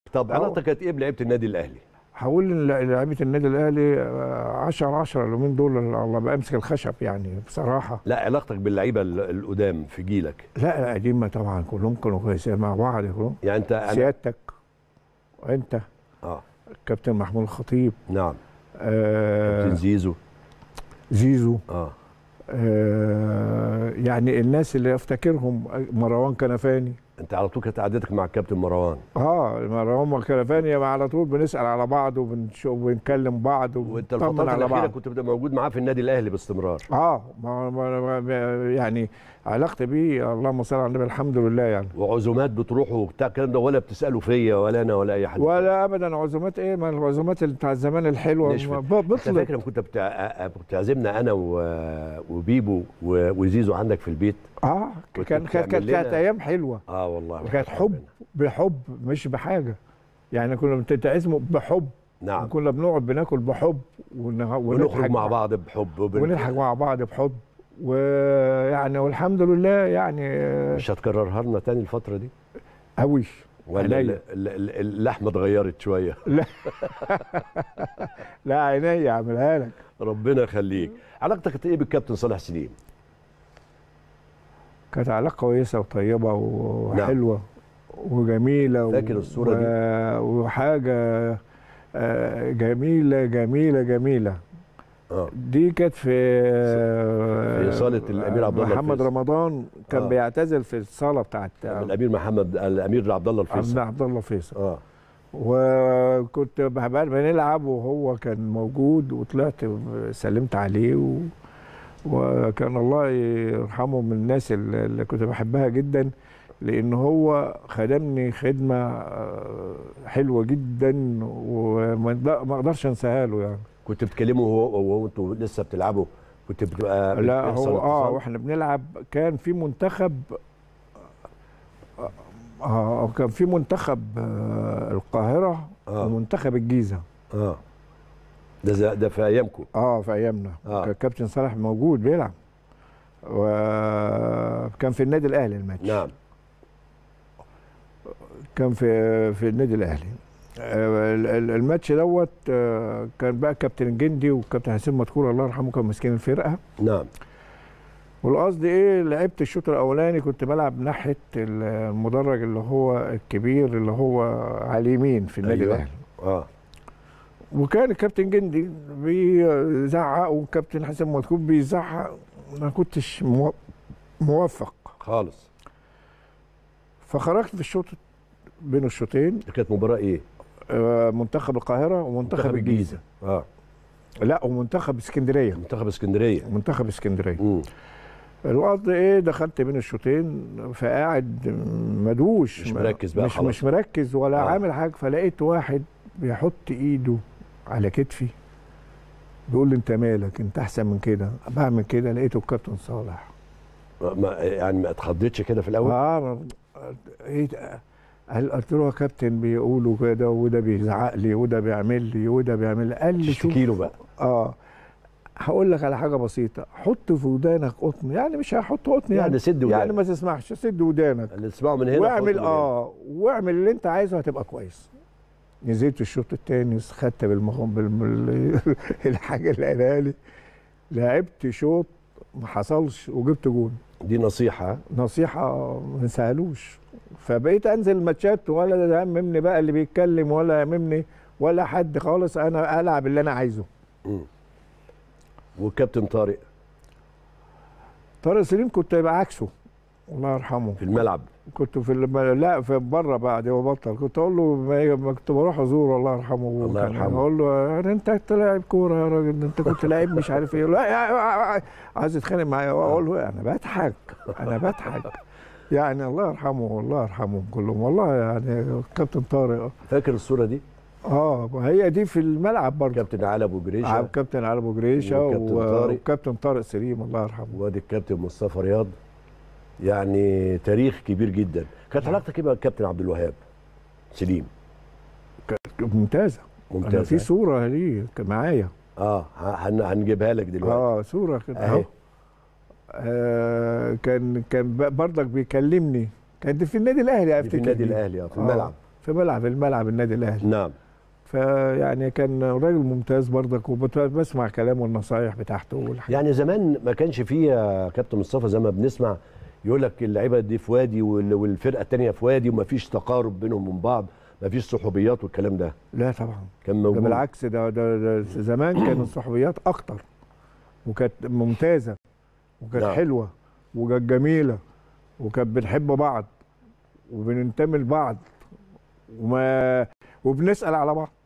طب آه. علاقتك كانت ايه بلعيبه النادي الاهلي هقول ان لعيبه النادي الاهلي 10 10 اليومين دول الله بامسك الخشب يعني بصراحه لا علاقتك باللعيبه ال- القدام في جيلك لا القديمه طبعا كلهم كانوا كويسين مع بعض كلهم يعني انت أنا سيادتك وانت اه كابتن محمود الخطيب نعم آه كابتن زيزو زيزو اه آه يعني الناس اللي افتكرهم مروان كنفاني انت على طول كانت قعدتك مع الكابتن مروان اه مروان كنفاني على طول بنسال على بعض وبنشوف وبنكلم بعض وانت وبنطمن الفترات على الاخيره بعض كنت بتبقى موجود معاه في النادي الاهلي باستمرار اه ما ما ما يعني علاقتي بيه اللهم صل على النبي الحمد لله يعني وعزومات بتروحوا وبتاع الكلام ده ولا بتسالوا فيا ولا انا ولا اي حد ولا ابدا عزومات ايه ما العزومات اللي بتاع زمان الحلوه نشفت. ب- انت بطلت فاكر لما كنت بتع... بتعزمنا انا و... وبيبو و... وزيزو عندك في البيت اه كنت كان كانت بتعمل كانت لنا- ايام حلوه اه والله وكانت حب بحب مش بحاجه يعني كنا بتتعزموا بحب نعم كنا بنقعد بناكل بحب ون- ونخرج ونضحك مع بعض بحب وبن... ونضحك مع بعض بحب ويعني والحمد لله يعني مش هتكررها لنا تاني الفتره دي قوي ولا عينيا. ال- ال- ال- اللحمه اتغيرت شويه لا عينيا اعملها لك ربنا يخليك علاقتك كانت ايه بالكابتن صالح سليم كانت علاقه كويسه وطيبه وحلوه وجميله و- فاكر الصورة دي؟ و- وحاجه آه، جميله جميله جميله اه دي كانت في في صالة الأمير عبد الله محمد الفيصل. رمضان كان آه. بيعتزل في الصاله بتاعت الامير محمد الامير عبد الله عبد الفيصل عبد الله فيصل اه وكنت بقى بنلعب وهو كان موجود وطلعت سلمت عليه و... وكان الله يرحمه من الناس اللي اللي كنت بحبها جدا لان هو خدمني خدمه آه، حلوه جدا وما أقدر- ما اقدرش انساها له يعني كنت بتكلمه هو وهو انتوا لسه بتلعبوا كنت بتبقى لا بيحصل هو اه اتصال؟ واحنا بنلعب كان في منتخب اه كان في منتخب آه القاهره آه. ومنتخب الجيزه اه ده ز- ده في ايامكم اه في ايامنا آه. آه. كان كابتن صالح موجود بيلعب وكان في النادي الاهلي الماتش نعم كان في في النادي الاهلي آه، ال- ال- الماتش دوت آه، كان بقى كابتن جندي وكابتن حسين مدكور الله يرحمه كانوا ماسكين الفرقه نعم والقصد ايه لعبت الشوط الاولاني كنت بلعب ناحيه المدرج اللي هو الكبير اللي هو على اليمين في النادي أيوة. الاهلي اه وكان الكابتن جندي بيزعق والكابتن حسن مدكور بيزعق ما كنتش مو- موفق خالص فخرجت في الشوط بين الشوطين دي كانت مباراه ايه آه، منتخب القاهره ومنتخب الجيزه اه لا ومنتخب اسكندريه منتخب اسكندريه منتخب اسكندريه امم الوقت ايه دخلت بين الشوطين فقاعد مدوش مش مركز بقى مش خلاص. مش مركز ولا آه. آه. عامل حاجه فلقيت واحد بيحط ايده على كتفي بيقول لي انت مالك انت احسن من كده بعمل كده لقيته الكابتن صالح ما يعني ما اتخضيتش كده في الاول اه ما- ايه ده؟ قال- قلت له يا كابتن بيقولوا كده وده بيزعق لي وده بيعمل لي وده بيعمل لي قال لي شوف تشتكي له بقى اه هقول لك على حاجه بسيطه حط في ودانك قطن يعني مش هحط قطن يعني يعني سد ودانك. يعني ما تسمعش سد ودانك اللي تسمعه من هنا واعمل خده من هنا. اه واعمل اللي انت عايزه هتبقى كويس نزلت الشوط الثاني خدت بالمخ بال الحاجه اللي قالها لي لعبت شوط ما حصلش وجبت جون دي نصيحه نصيحه ما نسالوش فبقيت انزل الماتشات ولا ده يهمني بقى اللي بيتكلم ولا يهمني ولا حد خالص انا العب اللي انا عايزه مم. والكابتن طارق طارق سليم كنت يبقى عكسه الله يرحمه في الملعب كنت في الم... لا في بره بعد ما بطل كنت اقول له ما ما كنت بروح ازوره الله يرحمه الله كان يرحمه. اقول له يعني انت كنت لاعب كوره يا راجل ده انت كنت لاعب مش عارف ايه لا يا- عايز يتخانق معايا واقول له انا بضحك انا بضحك يعني الله يرحمه والله يرحمهم كلهم والله يعني كابتن طارق فاكر الصوره دي اه هي دي في الملعب برضه كابتن علي ابو جريشه كابتن علي ابو جريشه وكابتن و- طارق. وكابتن طارق سليم الله يرحمه وادي الكابتن مصطفى رياض يعني تاريخ كبير جدا كانت علاقتك ايه بقى بالكابتن عبد الوهاب سليم ممتازه انا ممتاز في ها؟ صوره ليه كان معايا اه هن- هنجيبها لك دلوقتي اه صوره كده أهي. اهو آه كان كان ب- برضك بيكلمني كان دي في النادي الاهلي دي افتكر في النادي دي. الاهلي اه في آه، الملعب في ملعب الملعب النادي الاهلي نعم فيعني كان راجل ممتاز برضك وبسمع كلامه والنصايح بتاعته والحاجات يعني زمان ما كانش فيه يا كابتن مصطفى زي ما بنسمع يقول لك اللعيبه دي في وادي وال- والفرقه الثانيه في وادي وما فيش تقارب بينهم من بعض ما فيش صحوبيات والكلام ده لا طبعا كان ده موجود بالعكس ده, ده, ده زمان كانت الصحوبيات اكتر وكانت ممتازه وكانت نعم. حلوه وكانت جميله وكانت بنحب بعض وبننتمي لبعض وما وبنسال على بعض